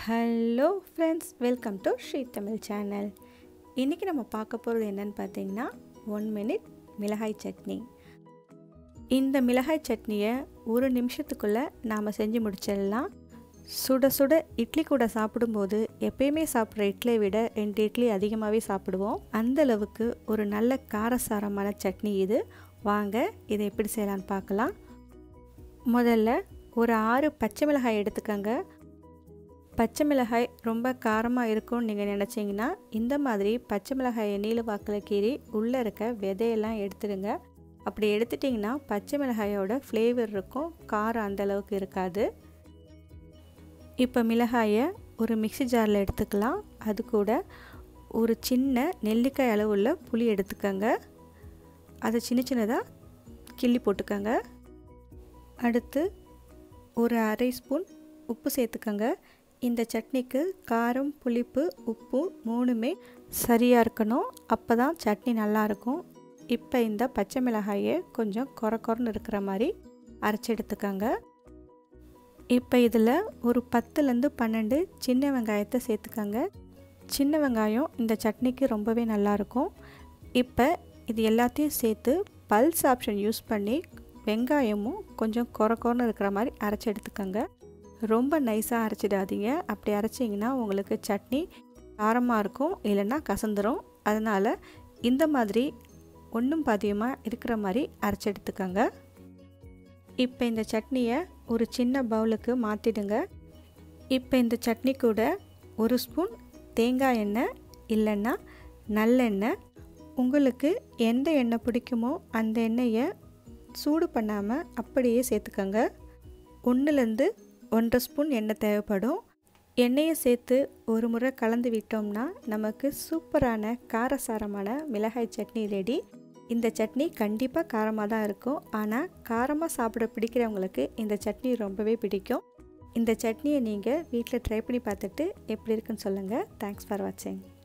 hello friends welcome to Sri Tamil channel இன்றைக்கி நம்ம பார்க்க போகிறது என்னென்னு பார்த்தீங்கன்னா ஒன் மினிட் மிளகாய் சட்னி இந்த மிளகாய் சட்னியை ஒரு நிமிஷத்துக்குள்ளே நாம் செஞ்சு முடிச்சிடலாம் சுட சுட இட்லி கூட சாப்பிடும்போது எப்பயுமே சாப்பிட்ற இட்லியை விட ரெண்டு இட்லி அதிகமாகவே சாப்பிடுவோம் அந்த அளவுக்கு ஒரு நல்ல காரசாரமான சட்னி இது வாங்க இதை எப்படி செய்யலான்னு பார்க்கலாம் முதல்ல ஒரு ஆறு பச்சை மிளகாய் எடுத்துக்கோங்க பச்சை மிளகாய் ரொம்ப காரமாக இருக்கும்னு நீங்கள் நினச்சிங்கன்னா இந்த மாதிரி பச்சை மிளகாயை நீல வாக்கில் கீறி உள்ளே இருக்க விதையெல்லாம் எடுத்துடுங்க அப்படி எடுத்துட்டிங்கன்னா பச்சை மிளகாயோட ஃப்ளேவர் இருக்கும் காரம் அந்தளவுக்கு இருக்காது இப்போ மிளகாயை ஒரு மிக்சி ஜாரில் எடுத்துக்கலாம் அது கூட ஒரு சின்ன நெல்லிக்காய் அளவுள்ள புளி எடுத்துக்கோங்க அதை சின்ன சின்னதாக கிள்ளி போட்டுக்கோங்க அடுத்து ஒரு அரை ஸ்பூன் உப்பு சேர்த்துக்கோங்க இந்த சட்னிக்கு காரம் புளிப்பு உப்பு மூணுமே சரியாக இருக்கணும் அப்போ தான் சட்னி நல்லாயிருக்கும் இப்போ இந்த பச்சை மிளகாயை கொஞ்சம் குறை குறைன்னு இருக்கிற மாதிரி அரைச்சி எடுத்துக்கோங்க இப்போ இதில் ஒரு பத்துலேருந்து பன்னெண்டு சின்ன வெங்காயத்தை சேர்த்துக்கோங்க சின்ன வெங்காயம் இந்த சட்னிக்கு ரொம்பவே நல்லாயிருக்கும் இப்போ இது எல்லாத்தையும் சேர்த்து பல்ஸ் ஆப்ஷன் யூஸ் பண்ணி வெங்காயமும் கொஞ்சம் குறை குறைன்னு இருக்கிற மாதிரி அரைச்சி எடுத்துக்கோங்க ரொம்ப நைஸாக அரைச்சிடாதீங்க அப்படி அரைச்சிங்கன்னா உங்களுக்கு சட்னி காரமாக இருக்கும் இல்லைன்னா கசந்துரும் அதனால் இந்த மாதிரி ஒன்றும் பாதியமாக இருக்கிற மாதிரி அரைச்சி எடுத்துக்கோங்க இப்போ இந்த சட்னியை ஒரு சின்ன பவுலுக்கு மாற்றிடுங்க இப்போ இந்த சட்னி கூட ஒரு ஸ்பூன் தேங்காய் எண்ணெய் இல்லைன்னா நல்லெண்ணெய் உங்களுக்கு எந்த எண்ணெய் பிடிக்குமோ அந்த எண்ணெயை சூடு பண்ணாமல் அப்படியே சேர்த்துக்கோங்க ஒன்றுலேருந்து ஒன்றரை ஸ்பூன் எண்ணெய் தேவைப்படும் எண்ணெயை சேர்த்து ஒரு முறை கலந்து விட்டோம்னா நமக்கு சூப்பரான காரசாரமான மிளகாய் சட்னி ரெடி இந்த சட்னி கண்டிப்பாக காரமாக தான் இருக்கும் ஆனால் காரமாக சாப்பிட பிடிக்கிறவங்களுக்கு இந்த சட்னி ரொம்பவே பிடிக்கும் இந்த சட்னியை நீங்கள் வீட்டில் ட்ரை பண்ணி பார்த்துட்டு எப்படி இருக்குன்னு சொல்லுங்கள் தேங்க்ஸ் ஃபார் வாட்சிங்